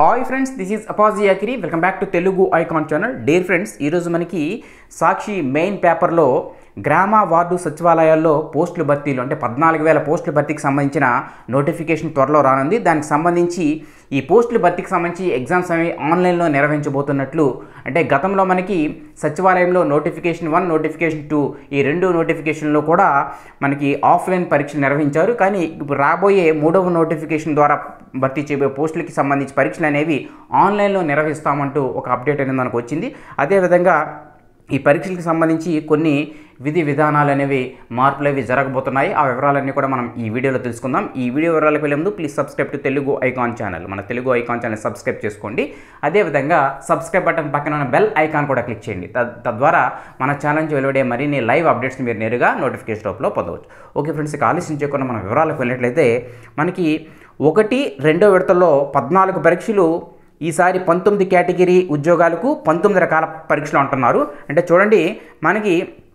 hi friends this is అపాజీ అకిరి welcome back to Telugu icon channel dear friends ఈరోజు మనకి సాక్షి మెయిన్ పేపర్లో గ్రామ వార్డు సచివాలయాల్లో పోస్టుల భర్తీలు అంటే పద్నాలుగు వేల పోస్టుల భర్తీకి సంబంధించిన నోటిఫికేషన్ త్వరలో రానుంది దానికి సంబంధించి ఈ పోస్టుల భర్తీకి సంబంధించి ఎగ్జామ్స్ అనేవి ఆన్లైన్లో నిర్వహించబోతున్నట్లు అంటే గతంలో మనకి సచివాలయంలో నోటిఫికేషన్ వన్ నోటిఫికేషన్ టూ ఈ రెండు నోటిఫికేషన్లో కూడా మనకి ఆఫ్లైన్ పరీక్షలు నిర్వహించారు కానీ ఇప్పుడు రాబోయే మూడవ నోటిఫికేషన్ ద్వారా భర్తీ చేయబోయే పోస్టులకి సంబంధించి పరీక్షలు అనేవి ఆన్లైన్లో నిర్వహిస్తామంటూ ఒక అప్డేట్ అనేది మనకు వచ్చింది అదేవిధంగా ఈ పరీక్షలకు సంబంధించి కొన్ని విధి విధానాలు అనేవి మార్పులు అవి జరగబోతున్నాయి ఆ వివరాలన్నీ కూడా మనం ఈ వీడియోలో తెలుసుకుందాం ఈ వీడియో వివరాలకు వెళ్ళే ముందు please subscribe to Telugu icon channel మన తెలుగు ఐకాన్ ఛానల్ సబ్స్క్రైబ్ చేసుకోండి అదేవిధంగా సబ్స్క్రైబ్ బటన్ పక్కన ఉన్న బెల్ ఐకాన్ కూడా క్లిక్ చేయండి తద్- తద్వారా మన ఛానల్ నుంచి వెలువడే మరిన్ని లైవ్ అప్డేట్స్ మీరు నేరుగా నోటిఫికేషన్ రూపంలో పొందవచ్చు ఓకే ఫ్రెండ్స్ ఇక ఆలస్యం చేయకుండా మనం వివరాలకు వెళ్ళినట్లయితే మనకి ఒకటి రెండో విడతల్లో పద్నాలుగు పరీక్షలు ఈసారి పంతొమ్మిది కేటగిరీ ఉద్యోగాలకు పంతొమ్మిది రకాల పరీక్షలు అంటున్నారు అంటే చూడండి మనకి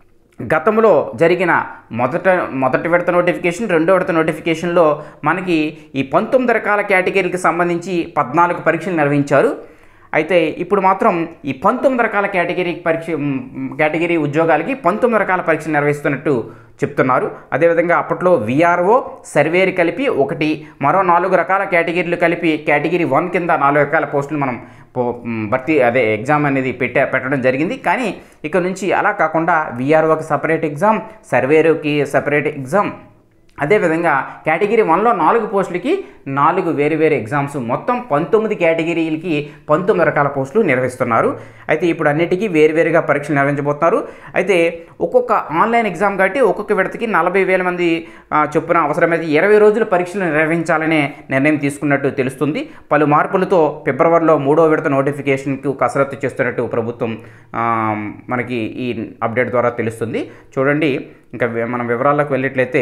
గతంలో జరిగిన మొదట మొదటి విడత నోటిఫికేషన్ రెండో విడత నోటిఫికేషన్లో మనకి ఈ పంతొమ్మిది రకాల కేటగిరీకి సంబంధించి పద్నాలుగు పరీక్షలు నిర్వహించారు అయితే ఇప్పుడు మాత్రం ఈ పంతొమ్మిది రకాల కేటగిరీ పరీక్ష మ్, కేటగిరీ ఉద్యోగాలకి పంతొమ్మిది రకాల పరీక్షలు నిర్వహిస్తున్నట్టు చెప్తున్నారు అదేవిధంగా అప్పట్లో విఆర్ఓ సర్వేర్ కలిపి ఒకటి మరో నాలుగు రకాల కేటగిరీలు కలిపి కేటగిరీ వన్ కింద నాలుగు రకాల పోస్టులు మనం పో- మ్, భర్తీ అదే ఎగ్జామ్ అనేది పెట్టే పెట్టడం జరిగింది కానీ ఇక నుంచి అలా కాకుండా విఆర్ఓకి సపరేట్ ఎగ్జామ్ సర్వేరుకి సపరేట్ ఎగ్జామ్ అదేవిధంగా కేటగిరీ వన్లో నాలుగు పోస్టులకి నాలుగు వేరు వేరు ఎగ్జామ్స్ మొత్తం పంతొమ్మిది కేటగిరీలకి పంతొమ్మిది రకాల పోస్టులు నిర్వహిస్తున్నారు అయితే ఇప్పుడు అన్నిటికీ వేరువేరుగా పరీక్షలు నిర్వహించబోతున్నారు అయితే ఒక్కొక్క ఆన్లైన్ ఎగ్జామ్ కాబట్టి ఒక్కొక్క విడతకి నలభై వేల మంది ఆ, చొప్పున అవసరమైతే ఇరవై రోజుల పరీక్షలు నిర్వహించాలనే నిర్ణయం తీసుకున్నట్టు తెలుస్తుంది పలు మార్పులతో ఫిబ్రవరిలో మూడో విడత నోటిఫికేషన్కు కసరత్తు చేస్తున్నట్టు ప్రభుత్వం ఆ, మనకి ఈ అప్డేట్ ద్వారా తెలుస్తుంది చూడండి ఇంకా వి- మనం వివరాల్లోకి వెళ్ళినట్లయితే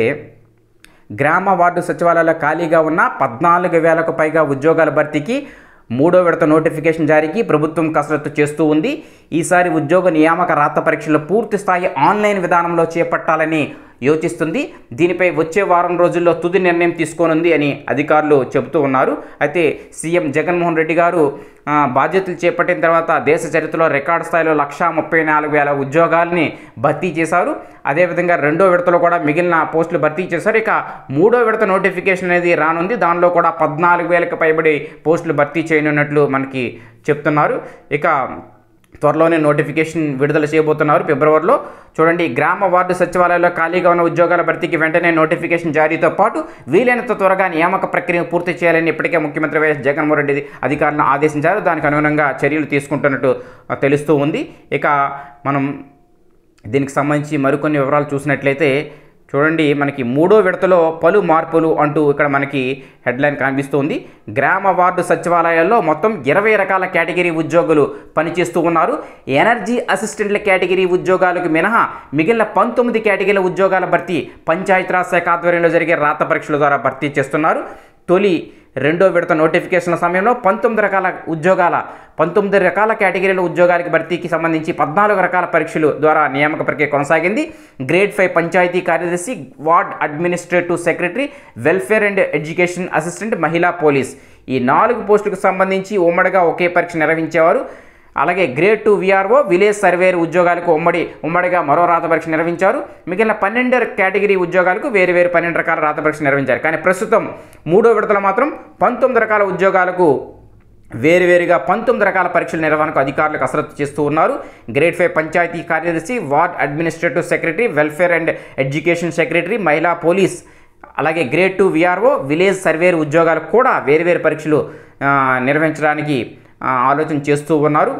గ్రామ వార్డు సచివాలయాల్లో ఖాళీగా ఉన్న పద్నాలుగు వేలకు పైగా ఉద్యోగాల భర్తీకి మూడో విడత నోటిఫికేషన్ జారీకి ప్రభుత్వం కసరత్తు చేస్తూ ఉంది ఈసారి ఉద్యోగ నియామక రాత పరీక్షలు పూర్తి స్థాయి ఆన్లైన్ విధానంలో చేపట్టాలని యోచిస్తుంది దీనిపై వచ్చే వారం రోజుల్లో తుది నిర్ణయం తీసుకోనుంది అని అధికారులు చెబుతూ ఉన్నారు అయితే సీఎం జగన్మోహన్ రెడ్డి గారు ఆ, బాధ్యతలు చేపట్టిన తర్వాత దేశ చరిత్రలో రికార్డు స్థాయిలో లక్షా ముప్పై నాలుగు వేల ఉద్యోగాల్ని భర్తీ చేశారు అదేవిధంగా రెండో విడతలో కూడా మిగిలిన పోస్టులు భర్తీ చేశారు ఇక మూడో విడత నోటిఫికేషన్ అనేది రానుంది దానిలో కూడా పద్నాలుగు వేలకు పైబడి పోస్టులు భర్తీ చేయనున్నట్లు మనకి చెప్తున్నారు ఇక త్వరలోనే నోటిఫికేషన్ విడుదల చేయబోతున్నారు ఫిబ్రవరిలో చూడండి గ్రామ వార్డు సచివాలయాల్లో ఖాళీగా ఉన్న ఉద్యోగాల భర్తీకి వెంటనే నోటిఫికేషన్ జారీతో పాటు వీలైనంత త్వరగా నియామక ప్రక్రియను పూర్తి చేయాలని ఇప్పటికే ముఖ్యమంత్రి వైఎస్ జగన్మోహన్ రెడ్డి అధికారులను ఆదేశించారు దానికి అనుగుణంగా చర్యలు తీసుకుంటున్నట్టు ఆ, తెలుస్తూ ఉంది ఇక మనం దీనికి సంబంధించి మరికొన్ని వివరాలు చూసినట్లయితే చూడండి మనకి మూడో విడతలో పలు మార్పులు అంటూ ఇక్కడ మనకి హెడ్లైన్ కనిపిస్తుంది గ్రామ వార్డు సచివాలయాల్లో మొత్తం ఇరవై రకాల కేటగిరీ ఉద్యోగులు పనిచేస్తూ ఉన్నారు ఎనర్జీ అసిస్టెంట్ల కేటగిరీ ఉద్యోగాలకు మినహా మిగిలిన పంతొమ్మిది కేటగిరీల ఉద్యోగాల భర్తీ పంచాయతీరాజ్ శాఖ ఆధ్వర్యంలో జరిగే రాత పరీక్షల ద్వారా భర్తీ చేస్తున్నారు తొలి రెండో విడత నోటిఫికేషన్ల సమయంలో పంతొమ్మిది రకాల ఉద్యోగాల పంతొమ్మిది రకాల కేటగిరీల ఉద్యోగాలకి భర్తీకి సంబంధించి పద్నాలుగు రకాల పరీక్షలు ద్వారా నియామక ప్రక్రియ కొనసాగింది గ్రేడ్ ఫైవ్ పంచాయతీ కార్యదర్శి ward administrative secretary welfare and education assistant మహిళా పోలీస్ ఈ నాలుగు పోస్టులకు సంబంధించి ఉమ్మడిగా ఒకే పరీక్ష నిర్వహించేవారు అలాగే grade two VRO village surveyor ఉద్యోగాలకు ఉమ్మడి ఉమ్మడిగా మరో రాత పరీక్ష నిర్వహించారు మిగిలిన పన్నెండు కేటగిరీ ఉద్యోగాలకు వేరు వేరు పన్నెండు రకాల రాత పరీక్ష నిర్వహించారు కానీ ప్రస్తుతం మూడో విడతలో మాత్రం పంతొమ్మిది రకాల ఉద్యోగాలకు వేరువేరుగా పంతొమ్మిది రకాల పరీక్షల నిర్వహణకు అధికారులు కసరత్తు చేస్తూ ఉన్నారు గ్రేడ్ ఫైవ్ పంచాయతీ కార్యదర్శి ward administrative secretary welfare and education secretary మహిళా పోలీస్ అలాగే grade two VRO village surveyor ఉద్యోగాలకు కూడా వేరువేరు పరీక్షలు ఆ, నిర్వహించడానికి ఆ, ఆలోచన చేస్తూ ఉన్నారు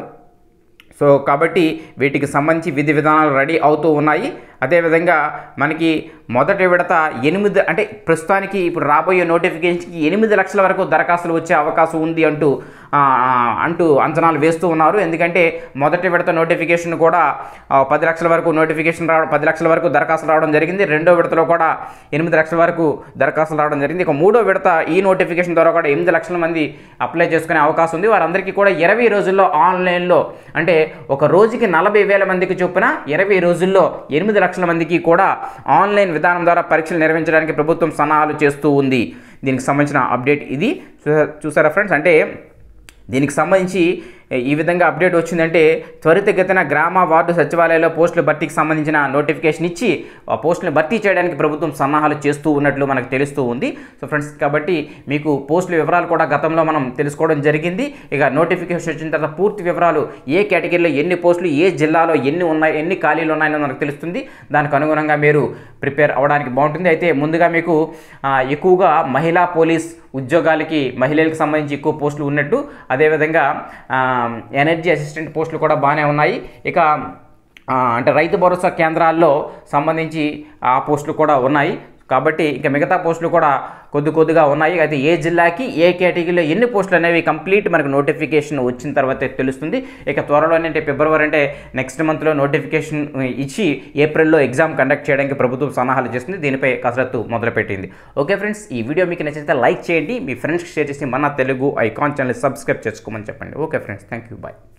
సో కాబట్టి వీటికి సంబంధించి విధి విధానాలు రెడీ అవుతూ ఉన్నాయి అదేవిధంగా మనకి మొదటి విడత ఎనిమిది అంటే ప్రస్తుతానికి ఇప్పుడు రాబోయే నోటిఫికేషన్కి ఎనిమిది లక్షల వరకు దరఖాస్తులు వచ్చే అవకాశం ఉంది అంటూ ఆ, ఆ, అంటూ అంచనాలు వేస్తూ ఉన్నారు ఎందుకంటే మొదటి విడత నోటిఫికేషన్ కూడా ఆ, పది లక్షల వరకు నోటిఫికేషన్ రావడం పది లక్షల వరకు దరఖాస్తులు రావడం జరిగింది రెండో విడతలో కూడా ఎనిమిది లక్షల వరకు దరఖాస్తులు రావడం జరిగింది ఇక మూడో విడత ఈ నోటిఫికేషన్ ద్వారా కూడా ఎనిమిది లక్షల మంది అప్లై చేసుకునే అవకాశం ఉంది వారందరికీ కూడా ఇరవై రోజుల్లో ఆన్లైన్లో అంటే ఒక రోజుకి నలభై వేల మందికి చొప్పున ఇరవై రోజుల్లో ఎనిమిది లక్షల మందికి కూడా ఆన్లైన్ విధానం ద్వారా పరీక్షలు నిర్వహించడానికి ప్రభుత్వం సన్నాహాలు చేస్తూ ఉంది దీనికి సంబంధించిన అప్డేట్ ఇది చూసా- చూసారా ఫ్రెండ్స్ అంటే దీనికి సంబంధించి ఈ విధంగా అప్డేట్ వచ్చిందంటే త్వరితగతిన గ్రామ వార్డు సచివాలయాల్లో పోస్టుల భర్తీకి సంబంధించిన నోటిఫికేషన్ ఇచ్చి ఆ పోస్టులను భర్తీ చేయడానికి ప్రభుత్వం సన్నాహాలు చేస్తూ ఉన్నట్లు మనకు తెలుస్తూ ఉంది సో ఫ్రెండ్స్ కాబట్టి మీకు పోస్టుల వివరాలు కూడా గతంలో మనం తెలుసుకోవడం జరిగింది ఇక నోటిఫికేషన్ వచ్చిన తర్వాత పూర్తి వివరాలు ఏ కేటగిరీలో ఎన్ని పోస్టులు ఏ జిల్లాలో ఎన్ని ఉన్నాయి ఎన్ని ఖాళీలు ఉన్నాయని మనకు తెలుస్తుంది దానికి అనుగుణంగా మీరు ప్రిపేర్ అవ్వడానికి బాగుంటుంది అయితే ముందుగా మీకు ఆ, ఎక్కువగా మహిళా పోలీస్ ఉద్యోగాలకి మహిళలకు సంబంధించి ఎక్కువ పోస్టులు ఉన్నట్టు అదేవిధంగా ఆ, ఎనర్జీ అసిస్టెంట్ పోస్టులు కూడా బాగానే ఉన్నాయి ఇక ఆ, అంటే రైతు భరోసా కేంద్రాల్లో సంబంధించి ఆ పోస్టులు కూడా ఉన్నాయి కాబట్టి ఇంకా మిగతా పోస్టులు కూడా కొద్ది కొద్దిగా ఉన్నాయి అయితే ఏ జిల్లాకి ఏ కేటగిరీలో ఎన్ని పోస్టులు అనేవి కంప్లీట్ మనకు నోటిఫికేషన్ వచ్చిన తర్వాతే తెలుస్తుంది ఇక త్వరలోనే అంటే ఫిబ్రవరి అంటే నెక్స్ట్ మంత్లో నోటిఫికేషన్ ఇచ్చి ఏప్రిల్లో ఎగ్జామ్ కండక్ట్ చేయడానికి ప్రభుత్వం సన్నాహాలు చేస్తుంది దీనిపై కసరత్తు మొదలుపెట్టింది ఓకే ఫ్రెండ్స్ ఈ వీడియో మీకు నచ్చితే లైక్ చేయండి మీ ఫ్రెండ్స్కి షేర్ చేసి మన తెలుగు ఐకాన్ ఛానల్ సబ్స్క్రైబ్ చేసుకోమని చెప్పండి okay friends thank you bye